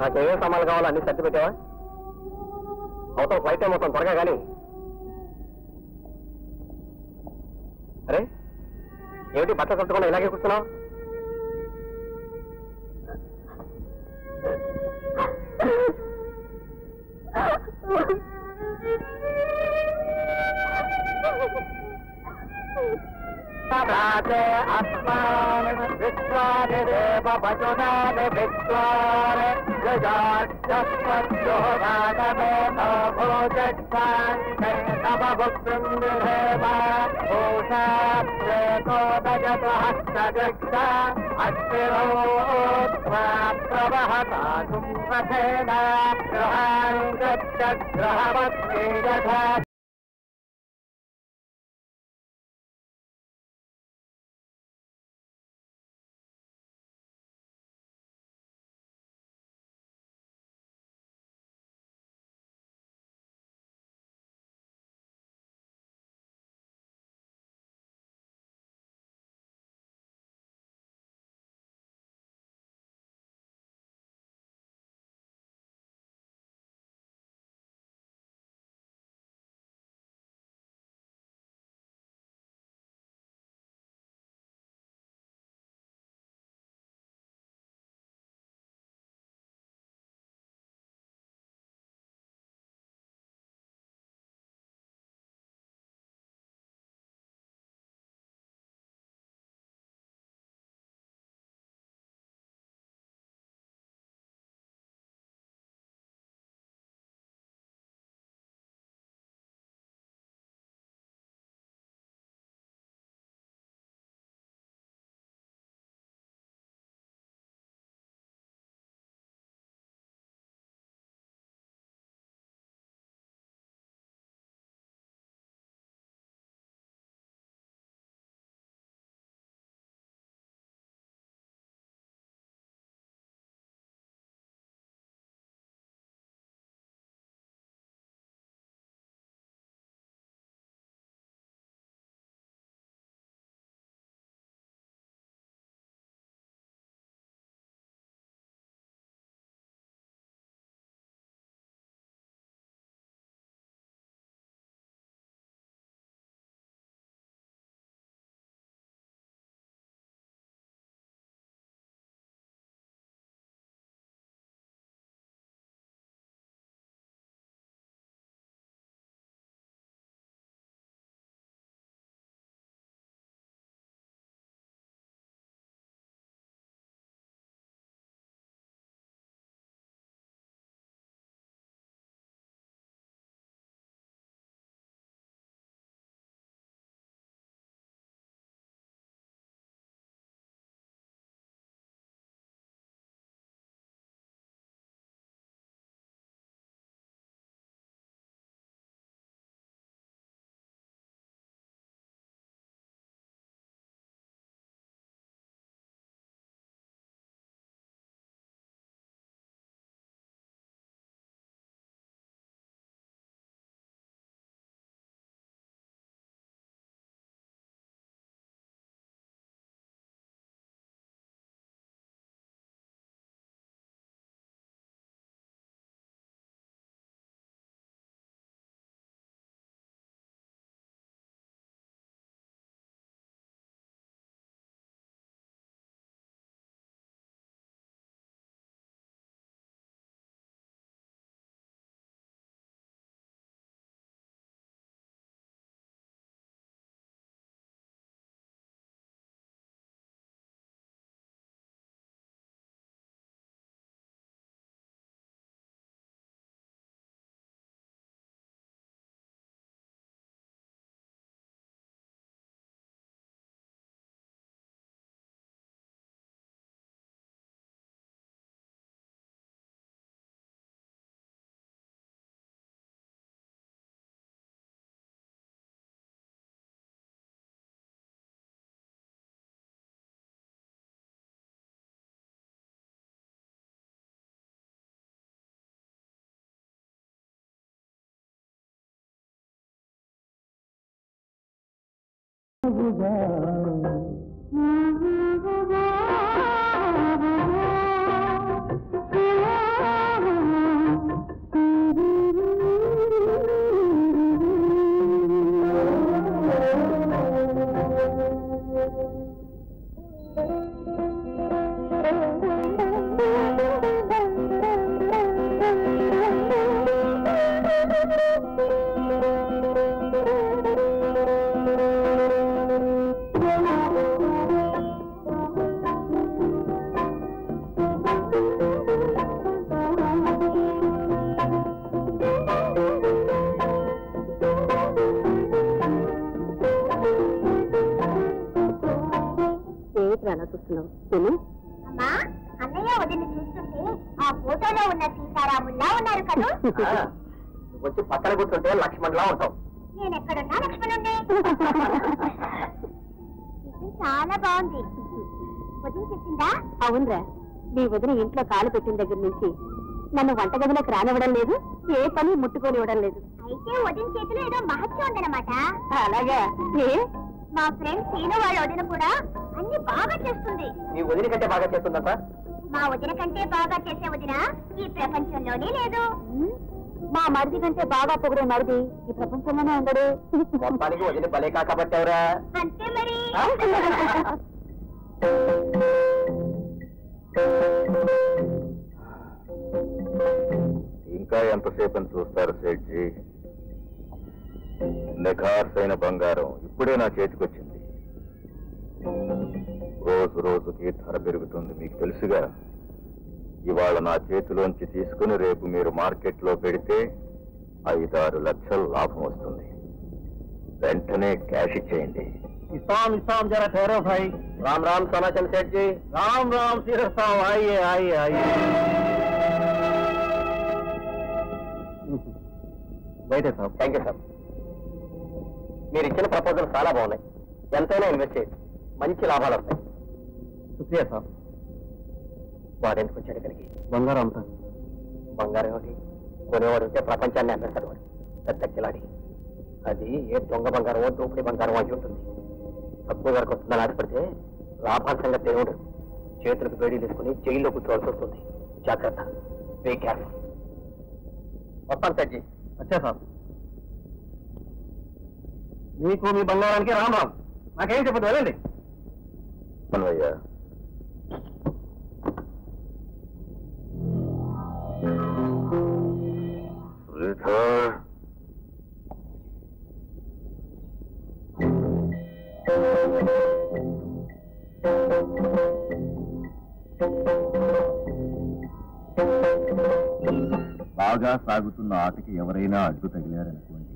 నాకేమేం సామాన్లు కావాలో అన్ని సర్ది పెట్టావా అవతల ఫ్లైట్ టైం మొత్తం త్వరగా కానీ అరే ఏమిటి బట్టలు కట్టుకున్నా ఇలాగే కూర్చున్నావు రాజే అస్మాన్ విశ్వాని దేవ భజనాని విశ్వాని జజాజ్జస్మద్యో రాగమే భోజక్షాంతే తమ భుక్తం విధేమ భూషా ప్రేతోదయత హస్తజక్ష అస్థిరోత్మా ప్రవహతాతుం రథేన గ్రహాన్ గచ్చ గ్రహవత్తే యథా ఆ చేస్తున్నావు తిని అమ్మా అన్నయ్య వదిలి చూస్తుంటే ఆ ఫోటోలో ఉన్న సీతారాముల్లా ఉన్నారు కదా ఆ, నువ్వు వచ్చి పక్కన కూర్చుంటే లక్ష్మణ్లా ఉంటావు నేను ఎక్కడున్నా లక్ష్మణుండి టిఫిన్ చాలా బాగుంది వదిలి చెప్పిందా అవునరా నీ వదిన ఇంట్లో కాలు పెట్టిన దగ్గర నుంచి నన్ను వంటగదిలోకి రానివ్వడం లేదు ఏ పని ముట్టుకోనివ్వడం లేదు అయితే వదిన చేతిలో ఏదో మహత్యం ఉందన్నమాట అలాగా ఏ మా ఫ్రెండ్ సీను వాళ్ళ వదిన కూడా అన్ని బాగా చేస్తుంది నీ వదిలి కంటే బాగా చేస్తుందంట మా వదిన కంటే బాగా చేసే వదిన ఈ ప్రపంచంలోనే లేదు ఉమ్, మా మరిది కంటే బాగా పొగిడే మరిది ఈ ప్రపంచంలోనే ఉండడు మొత్తానికి వదిలి భలే కాకపట్టావురా అంతే మరి ఇంకా ఎంతసేపు అని చూస్తారు సేట్జీ నిఖార్సైన బంగారం ఇప్పుడే నా చేతికొచ్చింది రోజు రోజుకి ధర పెరుగుతుంది మీకు తెలుసుగా ఇవాళ నా చేతిలోంచి తీసుకుని రేపు మీరు మార్కెట్లో పెడితే ఐదారు లక్షల లాభం వస్తుంది వెంటనే క్యాష్ ఇచ్చేయండి ఇస్తాం ఇస్తాం జరా ठहरो भाई राम राम सोनाचंद सेठ जी राम राम सिर साहब आइए आइए आइए బయటే సార్ థ్యాంక్ యూ సార్ మీరు ఇచ్చిన ప్రపోజల్ చాలా బాగున్నాయి ఎంతైనా ఇన్వెస్ట్ చేయొచ్చు మంచి లాభాలు వస్తాయి శుక్రియా సార్ వాడు ఎందుకు వచ్చాడు ఇక్కడికి బంగారం అంతా బంగారం ఏమిటి కొనేవాడు ఉంటే ప్రపంచాన్ని అమ్మేస్తాడు వాడు పెద్ద కిలాడి అది ఏ దొంగ బంగారమో దోపిడీ బంగారం అయి ఉంటుంది తక్కువ ధరకు వస్తుందని ఆశపడితే లాభాల సంగతి ఏముండదు చేతులకు వేడి తీసుకుని జైల్లో కూర్చోవాల్సి వస్తుంది జాగ్రత్త బీ కేర్ఫుల్ వస్తాను సార్ జీ వచ్చా సార్ మీకు మీ బంగారానికి రామ్ రామ్ నాకేం చెప్పదు వెళ్ళండి మనవయ్య శ్రీధర్ బాగా సాగుతున్న ఆటకి ఎవరైనా అడ్డు తగిలారనుకోండి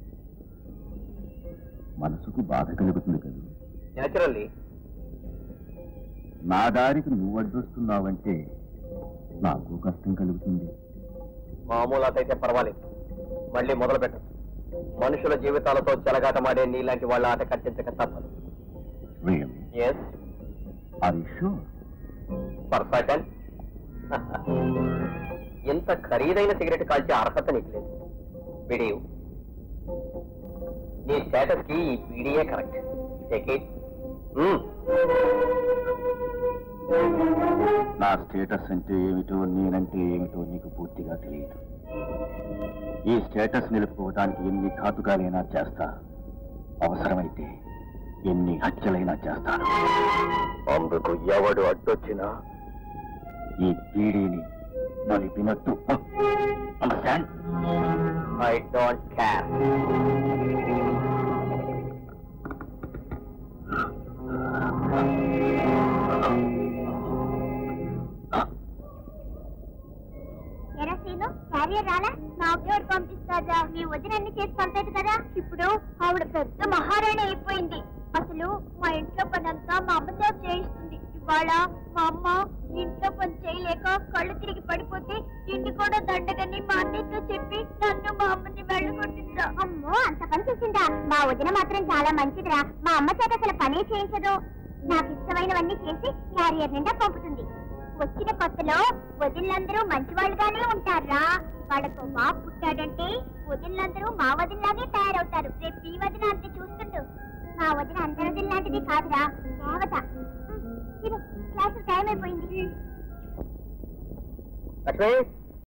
మనసుకు బాధ కలుగుతుంది కదా న్యాచురల్లీ నా దారికి నువ్వు అడ్డొస్తున్నావంటే నాకు కష్టం కలుగుతుంది మామూలు అట అయితే పర్వాలేదు మళ్ళీ మొదలు పెట్టచ్చు మనుషుల జీవితాలతో చెలగాటమాడే నీలాంటి వాళ్ళ ఆట కట్టించక తప్పదు really S R U per second ఎంత ఖరీదైన సిగరెట్ కాల్చే అర్హత నీకు లేదు వీడియో నీ స్టేటస్ కి ఈ పీడియే కరెక్ట్ టేక్ ఇట్ నా స్టేటస్ అంటే ఏమిటో నేనంటే ఏమిటో నీకు పూర్తిగా తెలియదు ఈ స్టేటస్ నిలుపుకోవడానికి ఎన్ని ఘాతుకాలైనా చేస్తా అవసరమైతే ఎన్ని హత్యలైనా చేస్తాను అందుకు ఎవడు అడ్డొచ్చినా ఈ పీడీని నలిపినట్టు అండర్స్టాండ్ ఐ డోంట్ కేర్ ఎరా సీను క్యారియర్ రాలా నాకు ఎవరు పంపిస్తారా మీ వదిన అన్ని చేసి పంపేది కదా ఇప్పుడు ఆవిడ పెద్ద మహారాణి అయిపోయింది అసలు మా ఇంట్లో పని అంతా మా అమ్మతో చేయిస్తుంది ఇవాళ మా అమ్మ ఇంట్లో పని చేయలేక కళ్ళు తిరిగి పడిపోతే తిండి కూడా దండగని మా అన్నయ్యతో చెప్పి నన్ను మా అమ్మని వెళ్ళగొట్టిందిరా అమ్మో అంత పని చేసిందా మా వదిన మాత్రం చాలా మంచిదిరా మా అమ్మ చేత అసలు పనే చేయించదు నాకు ఇష్టమైనవన్నీ చేసి క్యారియర్ నిండా పంపుతుంది వచ్చిన కొత్తలో వదిలందరూ మంచివాళ్ళుగానే ఉంటారా వాళ్ళకు మా పుట్టాడంటే వదిలందరూ మా వదినలాగే తయారవుతారు రేపు ఈ వదిన అంతే చూస్తుండు మా వదిన అందరి వదిన లాంటిది కాదురా దేవత క్లాసు టైం అయిపోయింది లక్ష్మి